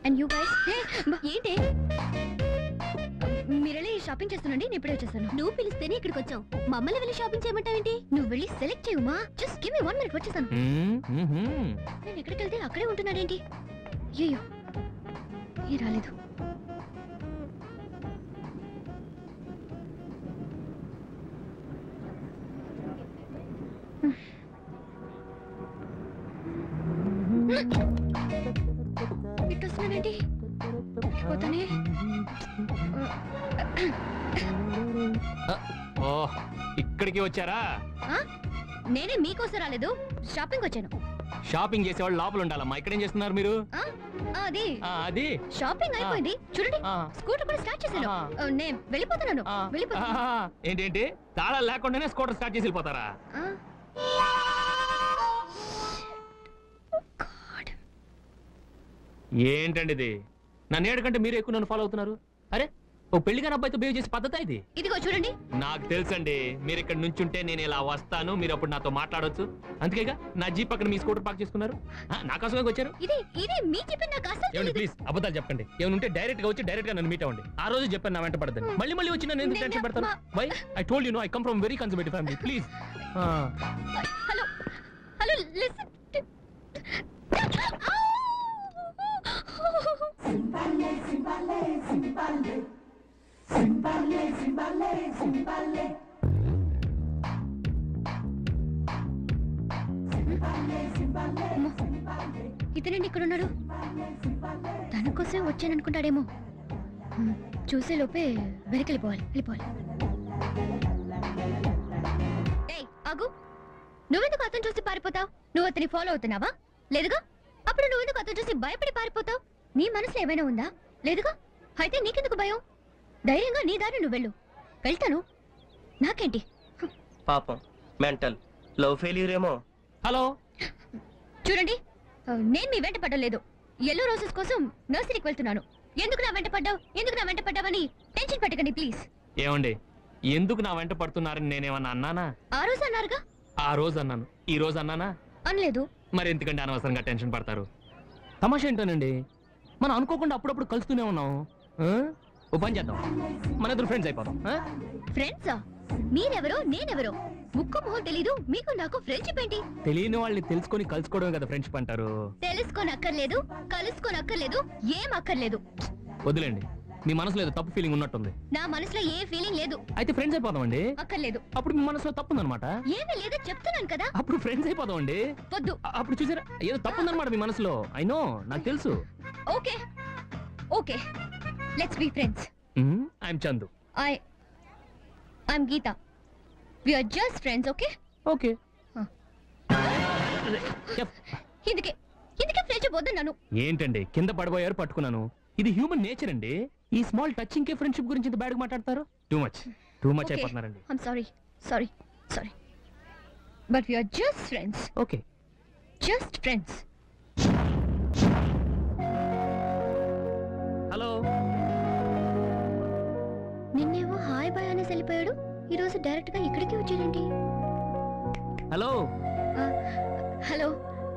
And you guys ఏంటి మీరు వెళ్ళి షాపింగ్ చేస్తానండి నేను ఇప్పుడే వచ్చేస్తాను నువ్వు పిలిస్తేనే ఇక్కడికి వచ్చావు మమ్మల్ని వెళ్ళి షాపింగ్ చేయమంటావేంటి నువ్వు వెళ్ళి సెలెక్ట్ చేయమా just give me one minute వచ్చేసాను మ్మ్, మ్మ్. నేను ఎక్కడికి వెళ్తే అక్కడే ఉంటున్నాడేంటి అయ్యో ఏ రాలేదు ఇటు వస్తున్నాడేంటి పోతానే ఓ ఇక్కడికి వచ్చారా ఆ? నేనే మీకోసం రాలేదు షాపింగ్ వచ్చాను షాపింగ్ చేసేవాళ్ళు లోపల ఉండాలమ్మా ఇక్కడ ఏం చేస్తున్నారు మీరు ఆ? ఆ, అది ఆ, అది షాపింగ్ అయిపోయింది చూడండి ఆ, స్కూటర్ కూడా స్టార్ట్ చేశాను ఆ. ఆ, నేను వెళ్ళిపోతున్నాను ఆ, వెళ్ళిపోతున్నాను ఆ, ఏంటేంటి తాళాలు లేకుండానే స్కూటర్ స్టార్ట్ చేసి వెళ్ళిపోతారా ఆ. God. ఏంటండి ఇది నన్ను ఏడుకంటే మీరు ఎక్కువ నన్ను ఫాలో అవుతున్నారు అరే ఓ పెళ్లిగాని అబ్బాయితో బిహేవ్ చేసే పద్ధతి ఇది ఇదిగో చూడండి నాకు తెలుసండి మీరు ఇక్కడ నుంచుంటే నేను ఇలా వస్తాను మీరు అప్పుడు నాతో మాట్లాడొచ్చు అందుకేగా నా జీప్ పక్కన మీ స్కూటర్ పార్క్ చేసుకున్నారు ఆ, నా కోసమే వచ్చారు ఇది ఇది మీ చెప్పిన నాకు అసలు ఏమండి తెలీదు. ప్లీజ్ అబద్ధాలు చెప్పండి ఏమైనా ఉంటే డైరెక్ట్ గా వచ్చి డైరెక్ట్ గా నన్ను మీట్ అవ్వండి ఆ రోజు చెప్పాను నా వెంట పడద్దని మళ్ళీ మళ్ళీ వచ్చి నన్ను ఎందుకు నేను టెన్షన్ పెడతాను మా- why I told you no I come from very conservative family please hello hello listen ఇతనండి ఇక్కడ ఉన్నాడు తన కోసమే వచ్చాను అనుకుంటాడేమో హ్మ్, చూసే లోపే వెనక్కి వెళ్ళిపోవాలి వెళ్ళిపోవాలి ఏయ్ ఆగు నువ్వెందుకు అతను చూసి పారిపోతావు నువ్వు అతని ఫాలో అవుతున్నావా లేదుగా అప్పుడు నువ్వెందుకు అతను చూసి భయపడి పారిపోతావు నీ మనసులో ఏమైనా ఉందా లేదుగా అయితే నీకెందుకు భయం ధైర్యంగా నీ దారి నువ్వు వెళ్ళు వెళ్తాను నాకేంటి పాపం మెంటల్ లవ్ ఫెయిల్యూర్ ఏమో హలో చూడండి ఆ, నేను మీ వెంట పడలేదు ఎల్లో రోజెస్ కోసం నర్సరీకి వెళ్తున్నాను ఎందుకు నా వెంట పడ్డావు ఎందుకు నా వెంట పడ్డావని టెన్షన్ పెట్టకండి ప్లీజ్ ఏమండి ఎందుకు నా వెంట పడుతున్నారని నేనేమన్నా అన్నానా ఆ రోజు అన్నారుగా ఆ రోజు అన్నాను ఈ రోజు అన్నానా అనలేదు మరి ఎందుకంటే అనవసరంగా టెన్షన్ పడతారు తమాషా ఏంటోనండి మనం అనుకోకుండా అప్పుడప్పుడు కలుస్తూనే ఉన్నాం ఆ? ఓ పని చేద్దాం మన ఇద్దరు ఫ్రెండ్స్ అయిపోదాం ఆ? ఫ్రెండ్సా మీరెవరో నేనెవరో ముక్కు మొహం తెలీదు మీకు నాకు ఫ్రెండ్షిప్ ఏంటి తెలియని వాళ్ళని తెలుసుకొని కలుసుకోవడమే కదా ఫ్రెండ్షిప్ అంటారు తెలుసుకొని అక్కర్లేదు కలుసుకొని అక్కర్లేదు ఏం అక్కర్లేదు వదిలేండి మీ మనసులో ఏదో తప్పు ఫీలింగ్ ఉన్నట్టుంది నా మనసులో ఏ ఫీలింగ్ లేదు అయితే ఫ్రెండ్స్ అయిపోదామండి అక్కర్లేదు అప్పుడు మీ మనసులో తప్పు ఉందన్నమాట ఏమీ లేదు చెప్తున్నాను కదా అప్పుడు ఫ్రెండ్స్ అయిపోదామండి వద్దు అ- అప్పుడు చూసారా ఏదో తప్పు ఉందన్నమాట మీ మనసులో ఐ నో నాకు తెలుసు okay okay let's be friends I'm Chandu I I'm Geetha we are just friends okay okay Huh. ఇందుకే ఇందుకే ఫ్రెండ్షిప్ వద్దన్నాను ఏంటండి కింద పడిపోయారు పట్టుకున్నాను ఇది హ్యూమన్ నేచర్ అండి ఈ స్మాల్ టచింగ్ కే ఫ్రెండ్షిప్ గురించి ఇంత బ్యాడ్ మాట్లాడతారు too much too much Okay. అయిపోతున్నారండి I'm sorry sorry sorry but we are just friends okay just friends hello నిన్నేమో హాయ్ బాయ్ అనేసి వెళ్ళిపోయాడు ఈ రోజు డైరెక్ట్ గా ఇక్కడికి వచ్చాడండి హలో హలో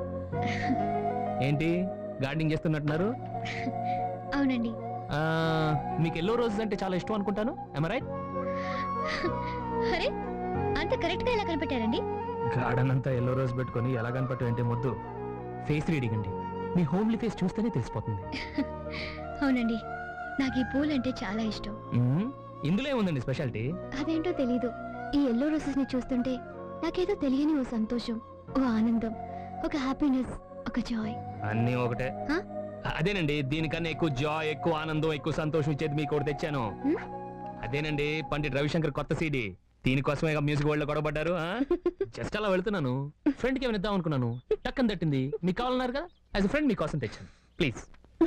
ఏంటి గార్డెనింగ్ చేస్తున్నట్టున్నారు అవునండి ఆ, మీకు ఎల్లో రోజెస్ అంటే చాలా ఇష్టం అనుకుంటాను రైట్ అరే అంత కరెక్ట్ గా ఎలా కనిపెట్టారండి గార్డెన్ అంతా ఎల్లో రోజ్ పెట్టుకొని ఎలా కనపట్టు అంటే ముద్దు ఫేస్ రీడింగ్ అండి మీ హోమ్లీ ఫేస్ చూస్తేనే తెలిసిపోతుంది అవునండి నాకు ఈ పూలు అంటే చాలా ఇష్టం మ్మ్. ఇందులో ఏముందండి స్పెషాలిటీ అదేంటో తెలీదు ఈ ఎల్లో రోసెస్ ని చూస్తుంటే నాకేదో తెలియని ఓ సంతోషం ఓ ఆనందం ఒక హ్యాపీనెస్ ఒక జాయ్ అన్నీ ఒకటే Huh? అదేనండి దీనికన్నా ఎక్కువ జాయ్ ఎక్కువ ఆనందం ఎక్కువ సంతోషం ఇచ్చేది మీకు ఒకటి తెచ్చాను Hmm? అదేనండి పండిట్ రవిశంకర్ కొత్త సీడీ దీనికోసమే మ్యూజిక్ వరల్డ్ లో గొడవపడ్డారు జస్ట్ అలా వెళ్తున్నాను ఫ్రెండ్కి ఏమైనా ఇద్దాం అనుకున్నాను టక్కని తట్టింది మీకు కావాలన్నారు కదా యాజ్ ఫ్రెండ్ మీకోసం తెచ్చాను ప్లీజ్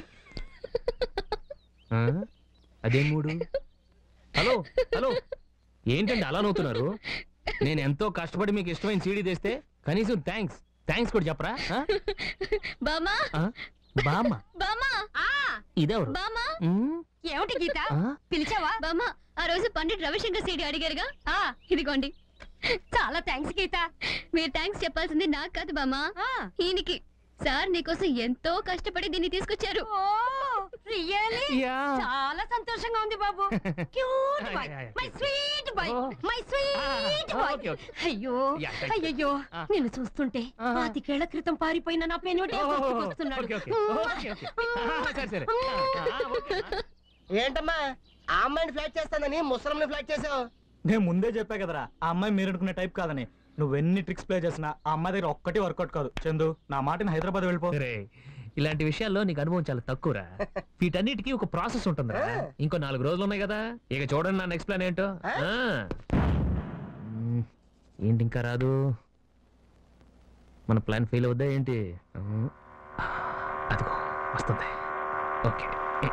అదే మూడు హలో హలో ఏంటండి అలా నవ్వుతున్నారు నేను ఎంతో కష్టపడి మీకు ఇష్టమైన సీడీ తెస్తే కనీసం థ్యాంక్స్ థ్యాంక్స్ కూడా చెప్పరా ఆ? బామా ఆ? బామ్మ బామా ఇదెవరు బామా ఉమ్, ఏమిటి గీత ఆ? పిలిచావా బామా ఆ రోజు పండిట్ రవిశంకర్ సీడి అడిగారుగా ఆ ఇదిగోండి చాలా థ్యాంక్స్ గీత మీరు థ్యాంక్స్ చెప్పాల్సింది నాకు కాదు బామా ఈయనకి సార్ నీకోసం ఎంతో కష్టపడి దీన్ని తీసుకొచ్చారు రియల్లీ యా చాలా సంతోషంగా ఉంది బాబు cute boy Yeah, yeah, my yeah. Sweet boy Oh. My sweet Ah, boy okay, okay. అయ్యో Yeah, thank you. అయ్యయ్యో Ah. నిన్ను చూస్తుంటే Ah. పాతికేళ్ల క్రితం పారిపోయిన నా పెనుడే గుర్తుకొస్తున్నాడు ఓకే ఓకే ఓకే ఓకే సరే సరే ఆ, ఆ, ఓకే. ఏంటమ్మా ఆ అమ్మాయిని ఫ్లాట్ చేస్తానని ముసలంని ఫ్లాట్ చేసావు నేను ముందే చెప్పా కదరా ఆ అమ్మాయి మీరు అనుకునే టైప్ కాదని నువ్వు ఎన్ని ట్రిక్స్ ప్లే చేసినా ఆ అమ్మాయి దగ్గర ఒక్కటి వర్కౌట్ కాదు చందు నా మాటని హైదరాబాద్ వెళ్ళిపో రే ఇలాంటి విషయాల్లో నీకు అనుభవం చాలా తక్కువరా వీటన్నిటికీ ఒక ప్రాసెస్ ఉంటుందిరా ఇంకో నాలుగు రోజులు ఉన్నాయి కదా ఇక చూడండి నా నెక్స్ట్ ప్లాన్ ఏంటో ఆ. మ్మ్. ఏంటి ఇంకా రాదు మన ప్లాన్ ఫెయిల్ అవుద్దా ఏంటి ఆ. అదిగో వస్తుంది ఓకే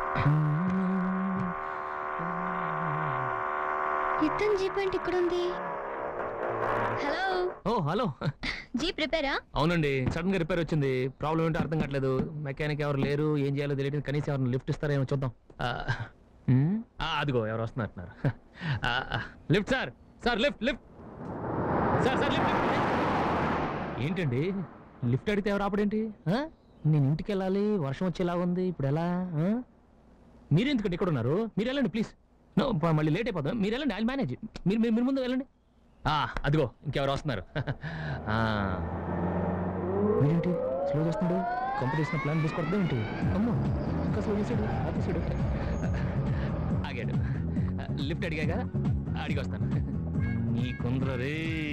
ఇతను జీప్ అంటే ఇక్కడ ఉంది హలో ఓ హలో జీప్ రిపేరా అవునండి సడన్ గా రిపేర్ వచ్చింది ప్రాబ్లం ఏంటో అర్థం కావట్లేదు మెకానిక్ ఎవరు లేరు ఏం చేయాలో తెలియదు కనీసం ఎవరిని లిఫ్ట్ ఇస్తారేమో చూద్దాం ఆ, మ్మ్? ఆ, అదిగో ఎవరు వస్తున్నట్టున్నారు ఆ, ఆ, lift sir sir lift lift sir sir lift lift. ఏంటండి లిఫ్ట్ అడిగితే ఎవరు ఆపడేంటి ఆ? నేను ఇంటికి వెళ్ళాలి వర్షం వచ్చేలా ఉంది ఇప్పుడు ఎలా ఆ? మీరు ఎందుకంటే ఇక్కడ ఉన్నారు మీరు వెళ్ళండి ప్లీజ్ నో మళ్ళీ లేట్ అయిపోతాం మీరు వెళ్ళండి ఐ మేనేజ్ మీరు మీరు మీరు ముందు వెళ్ళండి ఆ, అదిగో ఇంకెవరు వస్తున్నారు ఆ. వీడేంటి స్లో చేస్తున్నాడు కాంపిటీషన్ ప్లాన్ తీసుకొద్దాం ఏంటి అమ్మో ఇంకా స్లో చేసాడు ఆపేసాడు ఆగాడు లిఫ్ట్ అడిగాగా అడిగి వస్తాను నీ కుంద్ర రే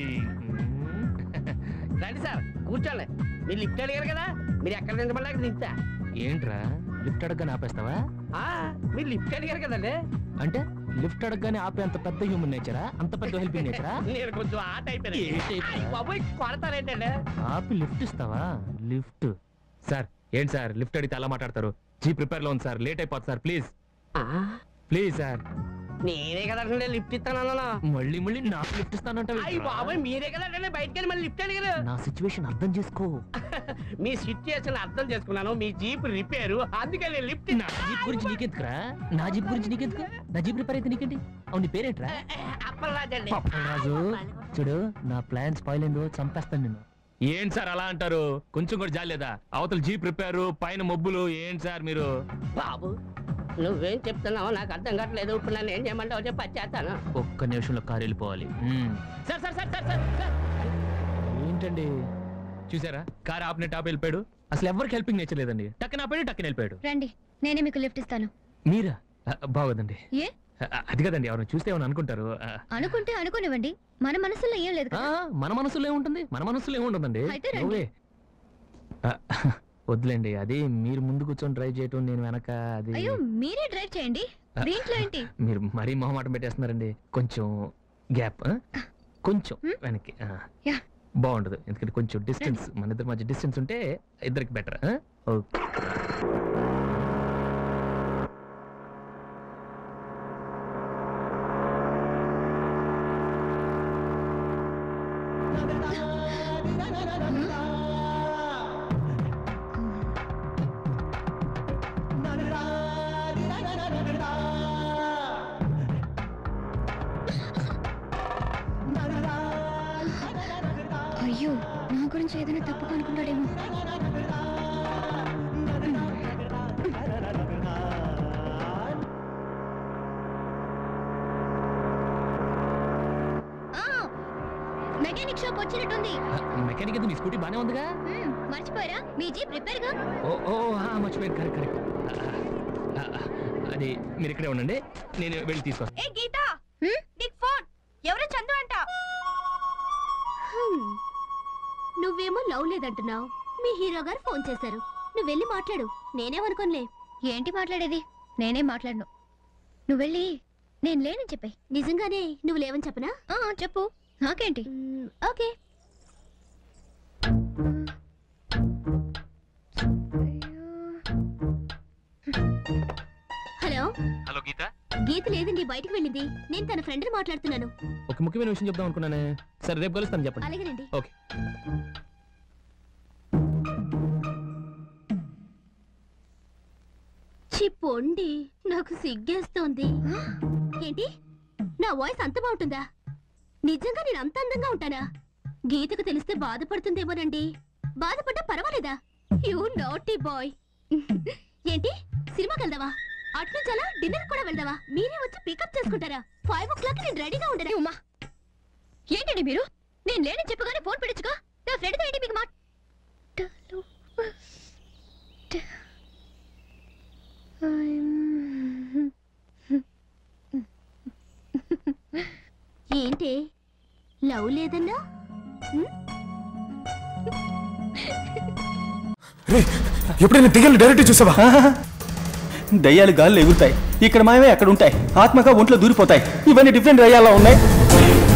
రండి సార్ కూర్చోండి మీరు లిఫ్ట్ అడిగారు కదా మీరు ఎక్కడ నిలబడలే అక్కడ దించా ఏంట్రా లిఫ్ట్ అడగగానే ఆపేస్తావా ఆ, మీరు లిఫ్ట్ అడిగారు కదండి అంటే లిఫ్ట్ అడగగానే ఆపే అంత పెద్ద హ్యూమన్ నేచరా అంత పెద్ద హెల్పింగ్ నేచరా నేను కొంచెం ఆ టైప్ ఏ type? బాబోయ్ కొడతారేంటండి ఆపి లిఫ్ట్ ఇస్తావా లిఫ్ట్ సార్ ఏంటి సార్ లిఫ్ట్ అడిగితే అలా మాట్లాడతారు జీ ప్రిపేర్ లో ఉంది సార్ లేట్ అయిపోతుంది సార్ ప్లీజ్ ఆ, ప్లీజ్ సార్ నేనే కదండి లిఫ్ట్ ఇస్తానన్నా మళ్ళీ మళ్ళీ నాకు లిఫ్ట్ ఇస్తానంటే అయ్యి బాబోయ్ మీరే కదండి బయటికి వెళ్ళి మళ్ళీ లిఫ్ట్ అడిగారు నా సిచ్యువేషన్ అర్థం చేసుకో మీ సిచ్యుయేషన్ అర్థం చేసుకున్నాను మీ జీప్ రిపేరు అందుకే నేను లిఫ్ట్ నా జీప్ గురించి నీకెందుకురా నా జీప్ గురించి నీకెందుకు నా జీప్ రిపేర్ అయితే నీకేంటి అవును నీ పేరేంట్రా అప్పలరాజండి రాజు చూడు నా ప్లాన్ స్పాయిల్ అయిందో చంపేస్తాను నేను ఏంటి సార్ అలా అంటారు కొంచెం కూడా జాలేదా అవతల జీప్ రిపేరు పైన మబ్బులు ఏంటి సార్ మీరు బాబు నువ్వేం చెప్తున్నావు నాకు అర్థం కావట్లేదు ఇప్పుడు నన్ను ఏం చేయమంటావు చెప్పి వచ్చేస్తాను ఒక్క నిమిషంలో కారు వెళ్ళిపోవాలి మ్మ్. Sir sir sir sir sir sir ఏంటండి చూసారా కారు ఆపిన టాప్ వెళ్ళిపోయాడు అసలు ఎవరికి హెల్పింగ్ నేచర్ లేదండి టక్కన ఆపాడు టక్కన వెళ్ళిపోయాడు రండి నేనే మీకు లిఫ్ట్ ఇస్తాను మీరా ఆ, బాగోదండి ఏ ఆ, అది కదండి ఎవరైనా చూస్తే ఏమైనా అనుకుంటారు ఆ, అనుకుంటే అనుకునివ్వండి మన మనసులో ఏం లేదు ఆ, కదా మన మనసులో ఏముంటుంది మన మనసులో ఏముంటుందండి అయితే రండి. నువ్వే. ఆ, వద్దులేండి అది మీరు ముందు కూర్చొని డ్రైవ్ చేయటం నేను వెనక అది అయ్యో మీరే డ్రైవ్ చేయండి దీంట్లో ఏంటి మీరు మరీ మొహమాటం పెట్టేస్తున్నారండి కొంచెం గ్యాప్ కొంచెం హ్మ్? వెనక్కి ఆ. యా. బాగుండదు ఎందుకంటే కొంచెం డిస్టెన్స్ మన ఇద్దరి మధ్య డిస్టెన్స్ ఉంటే ఇద్దరికి బెటర్ ఓకే అయ్యో నా గురించి ఏదైనా తప్పుగా అనుకుంటాడేమో మెకానిక్ షాప్ వచ్చినట్టుంది మెకానిక్ అయితే మీ స్కూటీ బానే ఉందిగా మ్మ్, మర్చిపోయారా మీ జీప్ రిపేర్ గా ఓ ఓ ఆ, మర్చిపోయాను కరెక్ట్ కరెక్ట్ ఆ, ఆ, అది మీరు ఇక్కడే ఉండండి నేను వెళ్ళి తీసుకొస్తాను ఏ గీత హ్మ్? నీకు ఫోన్ ఎవరు చందు అంట నువ్వేమో లవ్ లేదంటున్నావు మీ హీరో గారు ఫోన్ చేశారు నువ్వు వెళ్ళి మాట్లాడు నేనేమనుకోనులే ఏంటి మాట్లాడేది నేనే మాట్లాడను నువ్వు వెళ్ళి నేను లేనని చెప్పాయి నిజంగానే నువ్వు లేవని చెప్పనా చెప్పు నాకేంటి okay hello hello Geetha Geetha లేదండి బయటికి వెళ్ళింది నేను తన ఫ్రెండ్ మాట్లాడుతున్నాను ఒక ముఖ్యమైన విషయం చెప్దాం అనుకున్నానే సరే రేపు కలుస్తాను చెప్పండి అలాగేనండి ఓకే చిప్పొండి నాకు సిగ్గేస్తోంది ఏంటి నా వాయిస్ అంత బాగుంటుందా నిజంగా నేను అంత అందంగా ఉంటానా గీతకు తెలిస్తే బాధపడుతుందేమోనండి బాధపడ్డా పర్వాలేదా యూ నాటీ బాయ్ ఏంటి సినిమాకి వెళ్దావా అటు నుంచి అలా డిన్నర్ కూడా వెళ్దావా మీరే వచ్చి పికప్ చేసుకుంటారా ఫైవ్ ఓ క్లాక్ నేను రెడీగా ఉండను ఉమ్మా ఏంటండి మీరు నేను లేనని చెప్పగానే ఫోన్ పిడుచుగా నా ఫ్రెండ్తో ఏంటి మీకు మాట ఏంటి లవ్ లేదన్నా ఎప్పుడైనా దిగలు డైరెక్ట్ చూసావా దయ్యాలు గాల్లో ఎగురుతాయి ఇక్కడ మాయమే అక్కడ ఉంటాయి ఆత్మగా ఒంట్లో దూరిపోతాయి ఇవన్నీ డిఫరెంట్ దయ్యాలా ఉన్నాయి